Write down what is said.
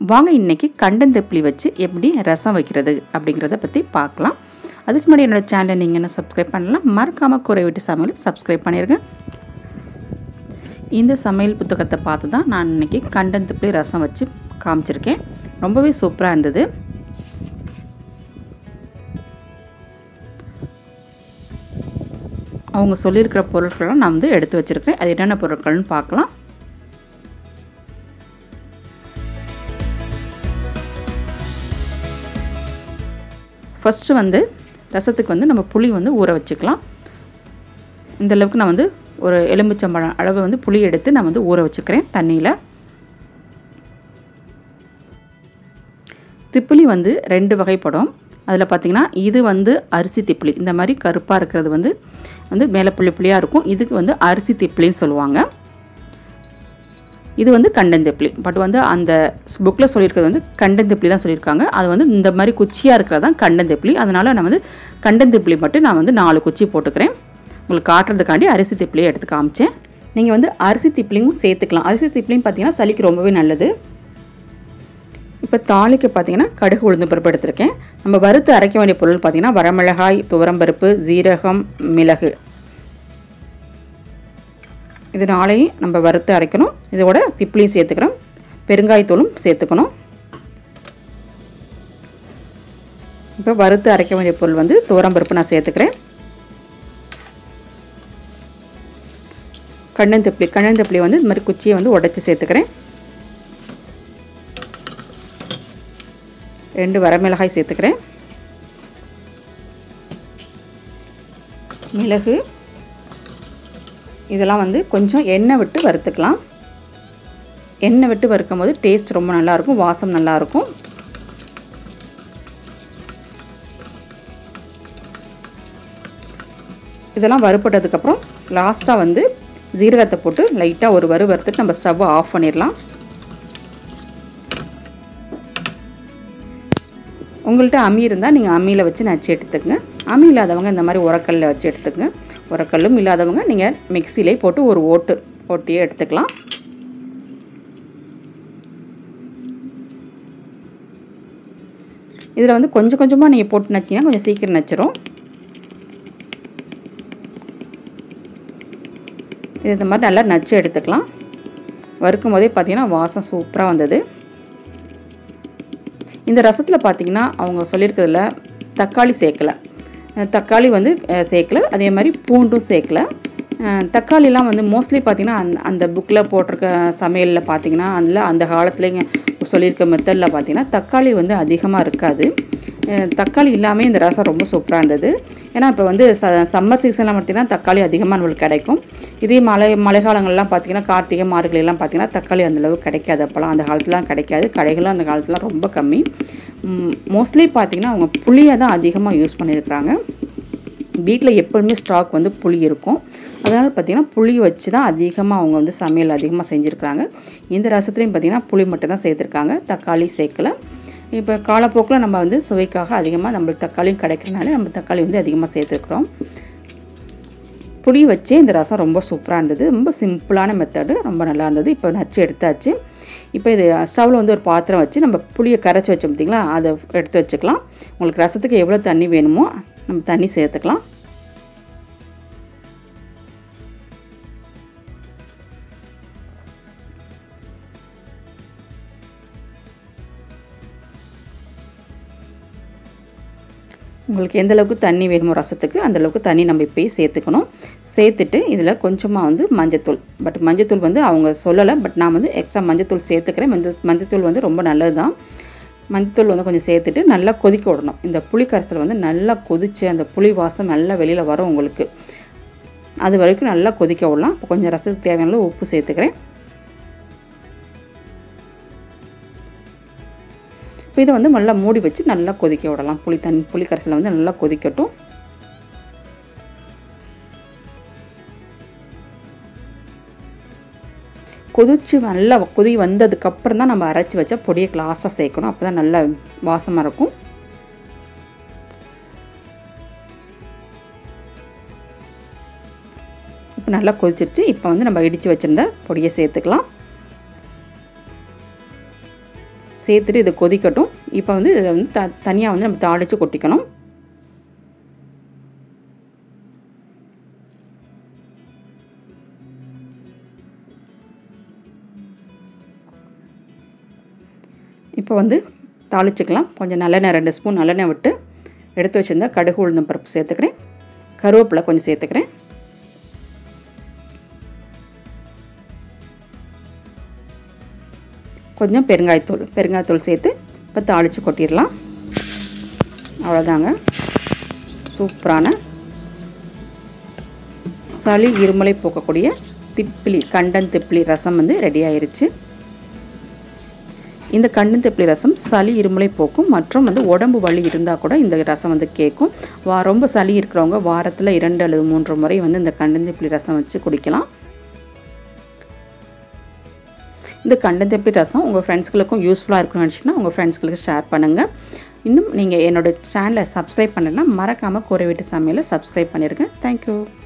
வாங்க இன்றைக்கி கண்டந்தெப்பிலி வச்சு எப்படி ரசம் வைக்கிறது அப்படிங்கிறத பற்றி பார்க்கலாம் அதுக்கு முன்னாடி என்னோடய சேனலை நீங்கள் என்ன சப்ஸ்கிரைப் பண்ணலாம் மறக்காமல் குறை வீட்டு சமையல் சப்ஸ்கிரைப் பண்ணிடுங்க இந்த சமையல் புத்தகத்தை பார்த்து தான் நான் இன்றைக்கி கண்டந்தெப்பிலி ரசம் வச்சு காமிச்சிருக்கேன் ரொம்பவே சூப்பராக இருந்தது அவங்க சொல்லியிருக்கிற பொருட்களெலாம் நான் வந்து எடுத்து வச்சுருக்கேன் அது என்னென்ன பொருட்கள்னு பார்க்கலாம் ஃபஸ்ட்டு வந்து ரசத்துக்கு வந்து நம்ம புளி வந்து ஊற வச்சுக்கலாம் இந்த அளவுக்கு நான் வந்து ஒரு எலும்புச்சம்பழம் அளவு வந்து புளி எடுத்து நான் வந்து ஊற வச்சுக்கிறேன் தண்ணியில் திப்பிலி வந்து ரெண்டு வகைப்படும் அதில் பார்த்திங்கன்னா இது வந்து அரிசி திப்பிலி இந்த மாதிரி கருப்பாக இருக்கிறது வந்து வந்து மேலே புள்ளி புள்ளியாக இருக்கும் இதுக்கு வந்து அரிசி திப்பிலின்னு சொல்லுவாங்க இது வந்து கண்டந்தெப்பிலி பட் வந்து அந்த புக்கில் சொல்லியிருக்கிறது வந்து கண்டந்தெப்பிலி தான் சொல்லியிருக்காங்க அது வந்து இந்த மாதிரி குச்சியாக இருக்கிறது தான் கண்டந்தெப்பிலி அதனால் நான் வந்து கண்டந்தெப்பிலி மட்டும் நான் வந்து நாலு குச்சி போட்டுக்கிறேன் உங்களுக்கு காட்டுறதுக்காண்டி அரிசி திப்பிலியை எடுத்து காமிச்சேன் நீங்கள் வந்து அரிசி திப்பிலியும் சேர்த்துக்கலாம் அரிசி திப்பிலியும் பார்த்தீங்கன்னா சளிக்கு ரொம்பவே நல்லது இப்போ தாளிக்கு பார்த்தீங்கன்னா கடுகு உளுந்து பருப்பு எடுத்திருக்கேன் நம்ம வறுத்து அரைக்க வேண்டிய பொருள் பார்த்தீங்கன்னா வரமிளகாய் துவரம்பருப்பு ஜீரகம் மிளகு இது நாளையும் நம்ம வறுத்து அரைக்கணும் இதோட திப்பிலியும் சேர்த்துக்கிறோம் பெருங்காயத்தூளும் சேர்த்துக்கணும் இப்போ வறுத்து அரைக்க வேண்டிய பொருள் வந்து துவரம்பருப்பு நான் சேர்த்துக்கிறேன் கண்ணந்தப்பிளி கண்ணந்தப்பிளி வந்து இந்த மாதிரி குச்சியை வந்து உடச்சி சேர்த்துக்கிறேன் ரெண்டு வரமிளகாய் சேர்த்துக்கிறேன் மிளகு இதெல்லாம் வந்து கொஞ்சம் எண்ணெய் விட்டு வறுத்துக்கலாம் எண்ணெய் விட்டு வறுக்கும் போது டேஸ்ட் ரொம்ப நல்லாயிருக்கும் வாசம் நல்லாயிருக்கும் இதெல்லாம் வறுப்பட்டதுக்கப்புறம் லாஸ்ட்டாக வந்து ஜீரகத்தை போட்டு லைட்டாக ஒரு வறு வறுத்துட்டு நம்ம ஸ்டவ்வை ஆஃப் பண்ணிடலாம் உங்கள்கிட்ட அம்மி இருந்தால் நீங்கள் அம்மியில் வச்சு நச்சு எடுத்துக்கங்க அம்மி இல்லாதவங்க இந்த மாதிரி உரக்கல்லில் வச்சு எடுத்துக்கங்க உரக்கல்லும் இல்லாதவங்க நீங்கள் மிக்சிலே போட்டு ஒரு ஓட்டு ஓட்டியே எடுத்துக்கலாம் இதில் வந்து கொஞ்சம் கொஞ்சமாக நீங்கள் போட்டு நச்சிங்கன்னா கொஞ்சம் சீக்கிரம் நச்சிரும் இது இந்த மாதிரி நல்லா நச்சு எடுத்துக்கலாம் வறுக்கும் போதே பார்த்தீங்கன்னா வாசம் சூப்பராக வந்தது இந்த ரசத்தில் பார்த்திங்கன்னா அவங்க சொல்லியிருக்கிறதுல தக்காளி சேர்க்கலை தக்காளி வந்து சேர்க்கல அதே மாதிரி பூண்டும் சேர்க்கல தக்காளிலாம் வந்து மோஸ்ட்லி பார்த்திங்கன்னா அந்த அந்த புக்கில் போட்டிருக்க சமையலில் பார்த்திங்கன்னா அதில் அந்த காலத்துலேங்க சொல்லியிருக்க மெத்தடில் பார்த்திங்கன்னா தக்காளி வந்து அதிகமாக இருக்காது தக்காளி இல்லாமல் இந்த ரசம் ரொம்ப சூப்பராக இருந்தது ஏன்னா இப்போ வந்து ச சம்மர் சீசனில் பார்த்திங்கன்னா தக்காளி அதிகமாக நம்மளுக்கு கிடைக்கும் இதே மழை மழை காலங்கள்லாம் பார்த்திங்கன்னா கார்த்திகை மார்கழிலாம் பார்த்திங்கன்னா தக்காளி அந்தளவு கிடைக்காது அப்போலாம் அந்த காலத்துலாம் கிடைக்காது கடைகளும் அந்த காலத்துலாம் ரொம்ப கம்மி மோஸ்ட்லி பார்த்திங்கன்னா அவங்க புளியை தான் அதிகமாக யூஸ் பண்ணியிருக்கிறாங்க வீட்டில் எப்பொழுதுமே ஸ்டாக் வந்து புளி இருக்கும் அதனால் பார்த்திங்கன்னா புளி வச்சு தான் அதிகமாக அவங்க வந்து சமையல் அதிகமாக செஞ்சுருக்காங்க இந்த ரசத்துலேயும் பார்த்திங்கன்னா புளி மட்டும் தான் சேர்த்துருக்காங்க தக்காளி சேர்க்கலை இப்போ காலப்போக்கில் நம்ம வந்து சுவைக்காக அதிகமாக நம்மளுக்கு தக்காளியும் கிடைக்கிறனால நம்ம தக்காளி வந்து அதிகமாக சேர்த்துருக்குறோம் புளி வச்சே இந்த ரசம் ரொம்ப சூப்பராக இருந்தது ரொம்ப சிம்பிளான மெத்தடு ரொம்ப நல்லா இருந்தது இப்போ நச்சு எடுத்தாச்சு இப்போ இது ஸ்டவ்வில் வந்து ஒரு பாத்திரம் வச்சு நம்ம புளியை கரைச்சி வச்சோம் பார்த்திங்களா அதை எடுத்து வச்சுக்கலாம் உங்களுக்கு ரசத்துக்கு எவ்வளோ தண்ணி வேணுமோ நம்ம தண்ணி சேர்த்துக்கலாம் உங்களுக்கு எந்த அளவுக்கு தண்ணி வேணுமோ ரசத்துக்கு அந்தளவுக்கு தண்ணி நம்ம இப்போயே சேர்த்துக்கணும் சேர்த்துட்டு இதில் கொஞ்சமாக வந்து மஞ்சத்தூள் பட் மஞ்சத்தூள் வந்து அவங்க சொல்லலை பட் நான் வந்து எக்ஸ்ட்ரா மஞ்சத்தூள் சேர்த்துக்கிறேன் மஞ்சள் மஞ்சத்தூள் வந்து ரொம்ப நல்லது தான் மஞ்சத்தூள் வந்து கொஞ்சம் சேர்த்துட்டு நல்லா கொதிக்க விடணும் இந்த புளி கரைசல் வந்து நல்லா கொதித்து அந்த புளி வாசம் நல்லா வெளியில் வரும் உங்களுக்கு அது வரைக்கும் நல்லா கொதிக்க விடலாம் இப்போ கொஞ்சம் ரசத்துக்கு தேவையான உப்பு சேர்த்துக்கிறேன் இப்போ இதை வந்து நல்லா மூடி வச்சு நல்லா கொதிக்க விடலாம் புளி தண்ணி புளி கரைசலை வந்து நல்லா கொதிக்கட்டும் கொதிச்சு நல்லா கொதி வந்ததுக்கப்புறம் தான் நம்ம அரைச்சி வச்சா பொடியை கிளாஸாக சேர்க்கணும் அப்போ தான் நல்லா வாசமாக இருக்கும் இப்போ நல்லா கொதிச்சிருச்சு இப்போ வந்து நம்ம இடித்து வச்சுருந்த பொடியை சேர்த்துக்கலாம் சேர்த்துட்டு இது கொதிக்கட்டும் இப்போ வந்து இதை வந்து த தனியாக வந்து நம்ம தாளித்து கொட்டிக்கணும் இப்போ வந்து தாளிச்சுக்கலாம் கொஞ்சம் நல்லெண்ணெய் ரெண்டு ஸ்பூன் நல்லெண்ணெய் விட்டு எடுத்து வச்சுருந்தா கடுகு உளுந்தம் பருப்பு சேர்த்துக்கிறேன் கருவேப்பிலை கொஞ்சம் சேர்த்துக்கிறேன் கொஞ்சம் பெருங்காயத்தூள் பெருங்காயத்தூள் சேர்த்து இப்போ தாளித்து கொட்டிடலாம் அவ்வளோதாங்க சூப்பரான சளி இருமலை போக்கக்கூடிய திப்பிலி கண்டன் திப்பிலி ரசம் வந்து ரெடி ஆயிருச்சு இந்த கண்டன் திப்பிலி ரசம் சளி இருமலை போக்கும் மற்றும் வந்து உடம்பு வலி இருந்தால் கூட இந்த ரசம் வந்து கேட்கும் வா ரொம்ப சளி இருக்கிறவங்க வாரத்தில் இரண்டு அல்லது மூன்று முறை வந்து இந்த கண்டன் திப்பிலி ரசம் வச்சு குடிக்கலாம் இந்த கண்டந்தப்பி ரசம் உங்கள் ஃப்ரெண்ட்ஸ்களுக்கும் யூஸ்ஃபுல்லாக இருக்கும்னு நினச்சிங்கன்னா உங்கள் ஃப்ரெண்ட்ஸ்களுக்கு ஷேர் பண்ணுங்கள் இன்னும் நீங்கள் என்னோடய சேனலை சப்ஸ்கிரைப் பண்ணலாம் மறக்காமல் கூரை வீட்டு சமையலை சப்ஸ்கிரைப் பண்ணிடுங்க தேங்க்யூ